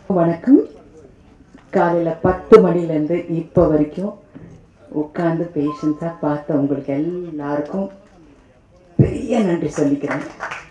வணக்கம் காலையில் பத்து மணிலேருந்து இப்போ வரைக்கும் உட்காந்து பேஷன்ஸாக பார்த்த உங்களுக்கு எல்லாருக்கும் பெரிய நன்றி சொல்லிக்கிறேன்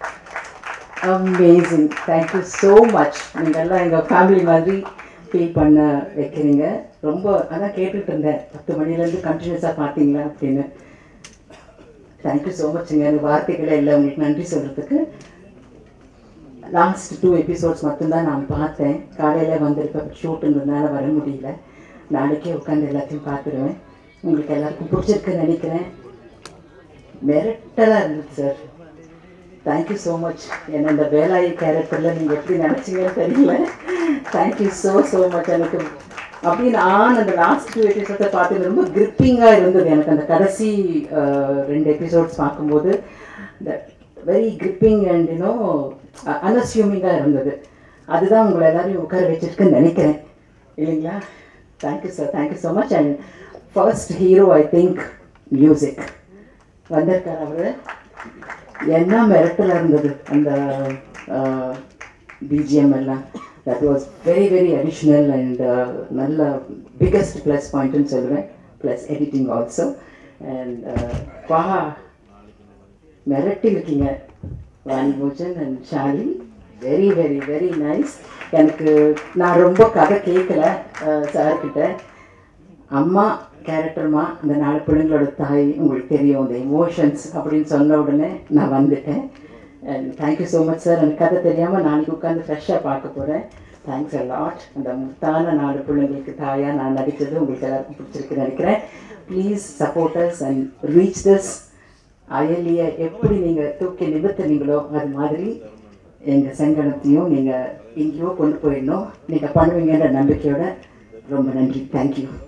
அமேசிங் தேங்க்யூ ஸோ மச் நீங்கள்லாம் எங்கள் ஃபேமிலி மாதிரி ஃபீல் பண்ண வைக்கிறீங்க ரொம்ப அதான் கேட்டுட்டு இருந்தேன் பத்து மணிலேருந்து கண்டினியூஸாக பார்த்தீங்களா அப்படின்னு தேங்க்யூ ஸோ மச்ங்க எனக்கு வார்த்தைகளே இல்லை உங்களுக்கு நன்றி சொல்கிறதுக்கு லாஸ்ட் டூ எபிசோட்ஸ் மட்டும்தான் நான் பார்த்தேன் காலையில் வந்திருக்க ஷூட்டுன்றதுனால வர முடியல நாளைக்கே உட்காந்து எல்லாத்தையும் பார்த்துருவேன் உங்களுக்கு எல்லாருக்கும் பிடிச்சிருக்குன்னு நினைக்கிறேன் மிரட்டலாக இருந்தது சார் தேங்க்யூ ஸோ மச் என்ன இந்த வேலாயி கேரக்டரில் நீங்கள் எப்படி நினச்சிங்கன்னு தெரியல தேங்க்யூ ஸோ ஸோ மச் எனக்கு அப்படி நான் அந்த லாஸ்ட் டூ எபிசோட்ஸை பார்த்து ரொம்ப கிரிப்பிங்காக இருந்தது எனக்கு அந்த கடைசி அஹ், ரெண்டு எபிசோட்ஸ் பார்க்கும்போது இந்த வெரி கிரிப்பிங் அண்ட் யூனோ அன்அஸ்யூமிங்காக இருந்தது அதுதான் உங்களை எல்லாரையும் உட்கார வச்சிருக்குன்னு நினைக்கிறேன் இல்லைங்களா thank you sir thank you so much and first hero I think music வந்திருக்கார் அவர் என்ன மிரட்டலாக இருந்தது அந்த பிஜிஎம் எல்லாம் that was very very additional and நல்ல பிக்கஸ்ட் ப்ளஸ் பாயிண்ட்னு சொல்லுவேன் ப்ளஸ் எடிட்டிங் ஆல்சோ அண்ட் பா மிரட்டி இருக்கீங்க Vani Bhojan and Shali very very very nice எனக்கு நான் ரொம்ப கதை கேட்கல சார்கிட்ட அம்மா கேரக்டர்மா அந்த நாலு பிள்ளைங்களோட தாய் உங்களுக்கு தெரியும் இந்த எமோஷன்ஸ் அப்படின்னு சொன்ன உடனே நான் வந்துட்டேன் and thank you so much sir எனக்கு கதை தெரியாமல் நாளைக்கு உட்காந்து ஃப்ரெஷ்ஷாக பார்க்க போகிறேன் தேங்க்ஸ் அ லாட் அந்த முத்தான நாலு பிள்ளைங்களுக்கு தாயாக நான் நடித்தது உங்களுக்கு எல்லாருக்கும் பிடிச்சிருக்குன்னு நினைக்கிறேன் please supporters and reach this அயலியை எப்படி நீங்கள் தூக்கி நிறுத்துனீங்களோ அது மாதிரி எங்கள் சங்கடத்தையும் நீங்கள் எங்கேயோ கொண்டு போயிடணும் நீங்கள் பண்ணுவீங்கன்ற நம்பிக்கையோட ரொம்ப நன்றி தேங்க்யூ